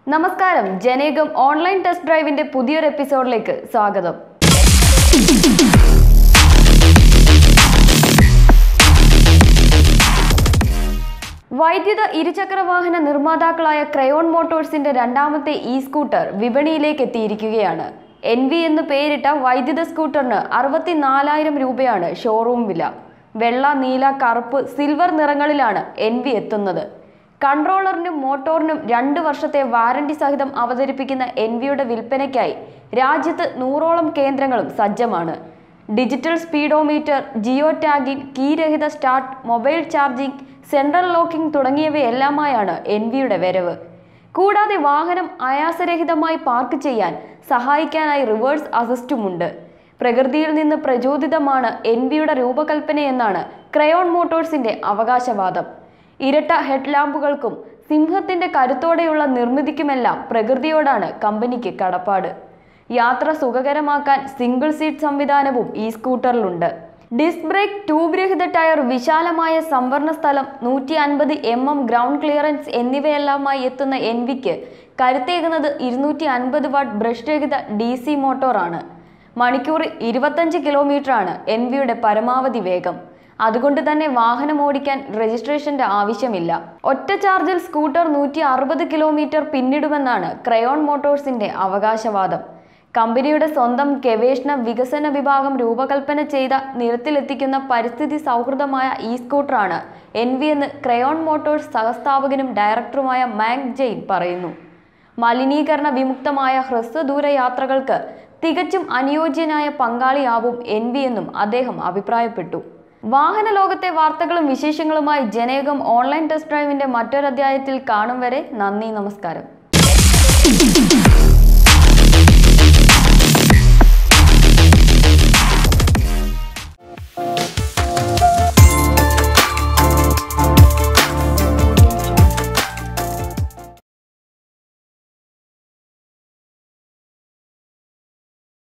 നമസ്കാരം ജനേകം online test ഡ്രൈവിന്റെ പുതിയൊരു എപ്പിസോഡിലേക്ക് സ്വാഗതം വൈദ്യുത ഇരുചക്ര വാഹന നിർമ്മാതാക്കളായ ക്രയോൺ മോട്ടോഴ്സിന്റെ രണ്ടാമത്തെ ഇ സ്കൂട്ടർ വിപണിയിലേക്ക് എത്തിയിരിക്കുകയാണ് എൻ വി എന്ന് പേരിട്ട വൈദ്യുത സ്കൂട്ടറിന് അറുപത്തിനാലായിരം രൂപയാണ് ഷോറൂം വില വെള്ള നീല കറുപ്പ് സിൽവർ നിറങ്ങളിലാണ് എൻ വി എത്തുന്നത് കൺട്രോളറിനും മോട്ടോറിനും രണ്ട് വർഷത്തെ വാറണ്ടി സഹിതം അവതരിപ്പിക്കുന്ന എൻ വിയുടെ വിൽപ്പനയ്ക്കായി രാജ്യത്ത് നൂറോളം കേന്ദ്രങ്ങളും സജ്ജമാണ് ഡിജിറ്റൽ സ്പീഡോമീറ്റർ ജിയോ ടാഗിംഗ് കീരഹിത start mobile charging central locking തുടങ്ങിയവയെല്ലാമായാണ് എൻ വിയുടെ വരവ് കൂടാതെ വാഹനം ആയാസരഹിതമായി പാർക്ക് ചെയ്യാൻ സഹായിക്കാനായി റിവേഴ്സ് അസിസ്റ്റുമുണ്ട് പ്രകൃതിയിൽ നിന്ന് പ്രചോദിതമാണ് എൻ വിയുടെ രൂപകൽപ്പനയെന്നാണ് ക്രയോൺ മോട്ടോഴ്സിന്റെ അവകാശവാദം ഇരട്ട ഹെഡ്ലാമ്പുകൾക്കും സിംഹത്തിന്റെ കരുത്തോടെയുള്ള നിർമ്മിതിക്കുമെല്ലാം പ്രകൃതിയോടാണ് കമ്പനിക്ക് കടപ്പാട് യാത്ര സുഖകരമാക്കാൻ സിംഗിൾ സീറ്റ് സംവിധാനവും ഈ സ്കൂട്ടറിലുണ്ട് ഡിസ്ക് ബ്രേക്ക് ട്യൂബ് രഹിത ടയർ വിശാലമായ സംവരണ സ്ഥലം നൂറ്റി അൻപത് എം എം ഗ്രൗണ്ട് ക്ലിയറൻസ് എന്നിവയെല്ലാമായി എത്തുന്ന എൻ വിക്ക് കരുത്തേകുന്നത് ഇരുന്നൂറ്റി അൻപത് വാട്ട് ബ്രഷ് രഹിത ഡി സി മോട്ടോറാണ് മണിക്കൂർ ഇരുപത്തഞ്ച് കിലോമീറ്ററാണ് എൻ വിയുടെ പരമാവധി വേഗം അതുകൊണ്ട് തന്നെ വാഹനം ഓടിക്കാൻ രജിസ്ട്രേഷന്റെ ആവശ്യമില്ല ഒറ്റ ചാർജിൽ സ്കൂട്ടർ നൂറ്റി അറുപത് കിലോമീറ്റർ പിന്നിടുമെന്നാണ് ക്രയോൺ മോട്ടോഴ്സിന്റെ അവകാശവാദം കമ്പനിയുടെ സ്വന്തം ഗവേഷണ വികസന വിഭാഗം രൂപകൽപ്പന ചെയ്ത നിരത്തിലെത്തിക്കുന്ന പരിസ്ഥിതി സൗഹൃദമായ ഈ സ്കൂട്ടറാണ് എൻ വി എന്ന് ക്രയോൺ മോട്ടോഴ്സ് സഹസ്ഥാപകനും ഡയറക്ടറുമായ മാങ് ജെയിൻ പറയുന്നു മലിനീകരണ വിമുക്തമായ ഹ്രസ്വദൂര യാത്രകൾക്ക് തികച്ചും അനുയോജ്യനായ പങ്കാളിയാവും എൻ വി എന്നും അദ്ദേഹം അഭിപ്രായപ്പെട്ടു വാഹന ലോകത്തെ വാർത്തകളും വിശേഷങ്ങളുമായി ജനേകം ഓൺലൈൻ ടെസ്റ്റ് ഡ്രൈവിന്റെ മറ്റൊരധ്യായത്തിൽ കാണും വരെ നന്ദി നമസ്കാരം